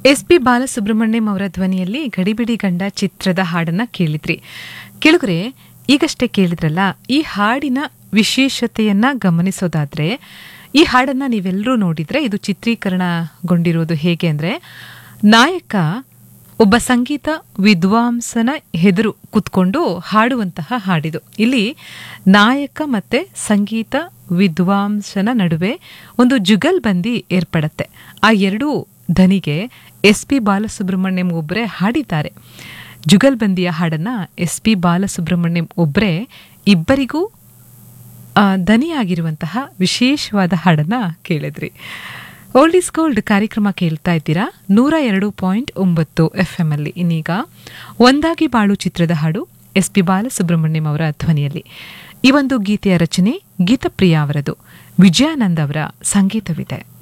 S P Balasubrahmanyam ಅವರ ಧ್ವನಿಯಲ್ಲಿ ಗಡಿಬಿಡಿ ಗಂಡ ಚಿತ್ರದ ಹಾಡನ್ನ ಕೇಳಿದ್ರಿ ಕೇಳಿದ್ರೆ ಈಗಷ್ಟೇ ಕೇಳಿದ್ರಲ್ಲ ಈ ಹಾಡಿನ ವಿಶೇಷತೆಯನ್ನ ಗಮನಿಸೋದಾದ್ರೆ ಈ ಹಾಡನ್ನ ನೀವೆಲ್ಲರೂ ನೋಡಿದ್ರೆ ಇದು ಚಿತ್ರೀಕರಣಗೊಂಡಿರೋದು ಹೇಗೆ ಅಂದ್ರೆ ನಾಯಕ ಒಬ್ಬ ಸಂಗೀತ ವಿದ್ವಾಂಸನ ಹೆದರು ಕುತ್ಕೊಂಡು ಹಾಡುವಂತಹ ಹಾಡಿದು ಇಲ್ಲಿ ನಾಯಕ ಮತ್ತೆ ಸಂಗೀತ ವಿದ್ವಾಂಸನ ನಡುವೆ ಒಂದು ಜುಗಲ್ಬಂದಿ ಏರ್ಪಡತ್ತೆ ಆ ಎರಡೂ ಧನಿಗೆ ಎಸ್ ಪಿ ಬಾಲಸುಬ್ರಹ್ಮಣ್ಯಂ ಒಬ್ಬರೇ ಹಾಡಿದ್ದಾರೆ ಜುಗಲ್ಬಂದಿಯ ಹಾಡನ್ನ ಎಸ್ ಪಿ ಬಾಲಸುಬ್ರಹ್ಮಣ್ಯಂ ಒಬ್ಬರೇ ಇಬ್ಬರಿಗೂ ಆ, ದನಿಯಾಗಿರುವಂತಹ ವಿಶೇಷವಾದ ಹಾಡನ್ನ ಕೇಳಿದ್ರಿ ಓಲ್ಡ್ ಇಸ್ ಗೋಲ್ಡ್ ಕಾರ್ಯಕ್ರಮ ಕೇಳ್ತಾ ಇದ್ದೀರಾ ನೂರ ಎರಡು ಪಾಯಿಂಟ್ ಒಂಬತ್ತು ಎಫ್ ಎಂ ಅಲ್ಲಿ ಇನ್ನೀಗ ಒಂದಾಗಿ ಬಾಳು ಚಿತ್ರದ ಹಾಡು ಎಸ್ ಪಿ ಬಾಲಸುಬ್ರಹ್ಮಣ್ಯಂ ಅವರ ಧ್ವನಿಯಲ್ಲಿ ಈ ಒಂದು ಗೀತೆಯ ರಚನೆ ಗೀತಪ್ರಿಯ ಅವರದು ವಿಜಯಾನಂದ್ ಅವರ ಸಂಗೀತವಿದೆ